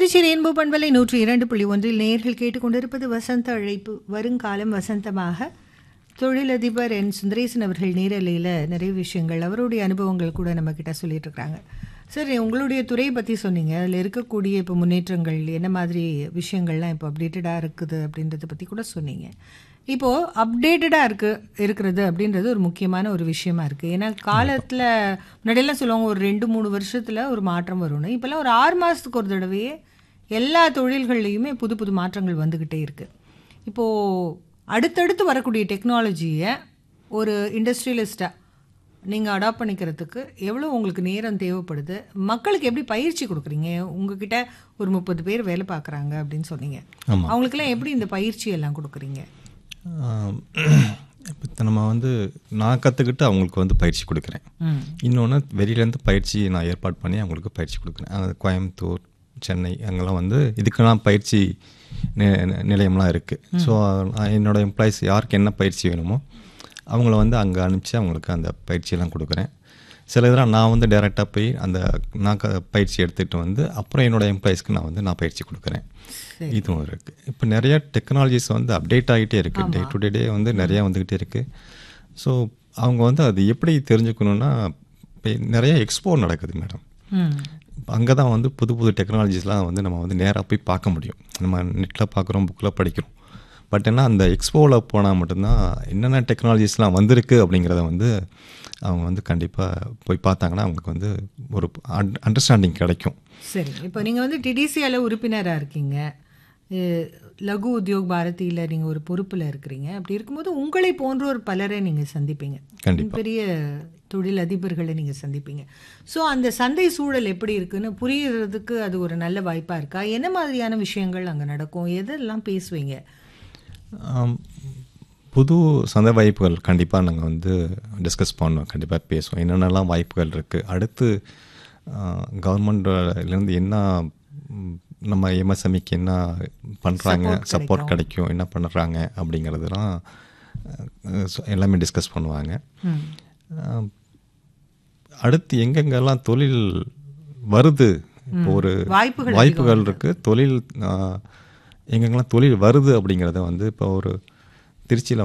Trichy rainbow பண்பலை நூற்றி இரண்டு புள்ளி ஒன்றில் நேர்கள் கேட்டுக்கொண்டிருப்பது வசந்த அழைப்பு வருங்காலம் வசந்தமாக தொழிலதிபர் என் சுந்தரேசன் அவர்கள் நேரலையில் நிறைய விஷயங்கள் அவருடைய அனுபவங்கள் கூட நம்ம கிட்ட சொல்லிட்டு இருக்காங்க சரி உங்களுடைய துறையை பற்றி சொன்னீங்க அதில் இருக்கக்கூடிய இப்போ முன்னேற்றங்கள் என்ன மாதிரி விஷயங்கள்லாம் இப்போ அப்டேட்டடாக இருக்குது அப்படின்றத பற்றி கூட சொன்னீங்க இப்போது அப்டேட்டடாக இருக்கு இருக்கிறது அப்படின்றது ஒரு முக்கியமான ஒரு விஷயமா இருக்குது ஏன்னா காலத்தில் முன்னாடியெல்லாம் சொல்லுவாங்க ஒரு ரெண்டு மூணு வருஷத்தில் ஒரு மாற்றம் வரும்னு இப்போல்லாம் ஒரு ஆறு மாதத்துக்கு ஒரு தடவையே எல்லா தொழில்கள்லையுமே புது புது மாற்றங்கள் வந்துக்கிட்டே இருக்குது இப்போது அடுத்தடுத்து வரக்கூடிய டெக்னாலஜியை ஒரு இண்டஸ்ட்ரியலிஸ்ட்டாக நீங்கள் அடாப்ட் பண்ணிக்கிறதுக்கு எவ்வளோ உங்களுக்கு நேரம் தேவைப்படுது மக்களுக்கு எப்படி பயிற்சி கொடுக்குறீங்க உங்ககிட்ட ஒரு முப்பது பேர் வேலை பார்க்குறாங்க அப்படின்னு சொன்னீங்க ஆமாம் அவங்களுக்கெல்லாம் எப்படி இந்த பயிற்சி எல்லாம் கொடுக்குறீங்க இப்போ நம்ம வந்து நான் கற்றுக்கிட்டு அவங்களுக்கு வந்து பயிற்சி கொடுக்குறேன் ம் இன்னொன்று வெளியிலேருந்து பயிற்சி நான் ஏற்பாடு பண்ணி அவங்களுக்கு பயிற்சி கொடுக்குறேன் அங்க கோயம்புத்தூர் சென்னை அங்கெல்லாம் வந்து இதுக்கெல்லாம் பயிற்சி நி- நி- நிலையம்லாம் இருக்குது ஸோ என்னோடய எம்ப்ளாயிஸ் யாருக்கு என்ன பயிற்சி வேணுமோ அவங்கள வந்து அங்கே அனுப்பிச்சு அவங்களுக்கு அந்த பயிற்சியெல்லாம் கொடுக்குறேன் சில இதெல்லாம் நான் வந்து டைரெக்டாக போய் அந்த நான் க பயிற்சி எடுத்துகிட்டு வந்து அப்புறம் என்னோடய எம்ப்ளாயிஸ்க்கு நான் வந்து நான் பயிற்சி கொடுக்குறேன் இதுவும் இருக்குது இப்போ நிறைய டெக்னாலஜிஸ் வந்து அப்டேட் ஆகிட்டே இருக்குது டே டு டே டே வந்து நிறையா வந்துக்கிட்டே இருக்குது ஸோ அவங்க வந்து அது எப்படி தெரிஞ்சுக்கணுன்னா இப்போ நிறைய எக்ஸ்போ நடக்குது மேடம் ம் அங்கே தான் வந்து புது புது டெக்னாலஜிஸ்லாம் வந்து நம்ம வந்து நேராக போய் பார்க்க முடியும் நம்ம நெட்டில் பார்க்குறோம் புக்கில் படிக்கிறோம் பட் என்ன அந்த எக்ஸ்போவில் போனால் மட்டும்தான் என்னென்ன டெக்னாலஜிஸ்லாம் வந்திருக்கு அப்படிங்கிறத வந்து அவங்க வந்து கண்டிப்பாக போய் பார்த்தாங்கன்னா அவங்களுக்கு வந்து ஒரு அண்டர்ஸ்டாண்டிங் கிடைக்கும் சரி இப்போ நீங்கள் வந்து டிடிசியால உறுப்பினராக இருக்கீங்க அஹ் லகு உத்யோக் பாரதியில் நீங்கள் ஒரு பொறுப்பில் இருக்கிறீங்க அப்படி இருக்கும்போது உங்களை போன்ற ஒரு பலரை நீங்கள் சந்திப்பீங்க கண்டிப்பா. பெரிய தொழில் அதிபர்களை நீங்கள் சந்திப்பீங்க ஸோ அந்த சந்தை சூழல் எப்படி இருக்குன்னு புரியறதுக்கு அது ஒரு நல்ல வாய்ப்பாக இருக்கா என்ன மாதிரியான விஷயங்கள் அங்கே நடக்கும் எதெல்லாம் பேசுவீங்க ஆம், புது சந்தை வாய்ப்புகள் கண்டிப்பாக நாங்கள் வந்து டிஸ்கஸ் பண்ணுவோம் கண்டிப்பாக பேசுவோம் என்னென்னலாம் வாய்ப்புகள் இருக்குது அடுத்து கவர்மெண்ட்லேருந்து என்ன ம், நம்ம எம்எஸ்எம்இக்கு என்ன பண்ணுறாங்க Support சப்போர்ட் கிடைக்கும் என்ன பண்ணுறாங்க அப்படிங்கிறதுலாம் அஹ், so எல்லாமே டிஸ்கஸ் பண்ணுவாங்க ம் ஆம், அடுத்து எங்கெங்கெல்லாம் தொழில் வருது இப்போ ஒரு வாய்ப்புகள் வாய்ப்புகள் இருக்குது தொழில் ஆ, எங்கெங்கெல்லாம் தொழில் வருது அப்படிங்கிறத வந்து இப்போ ஒரு திருச்சியில்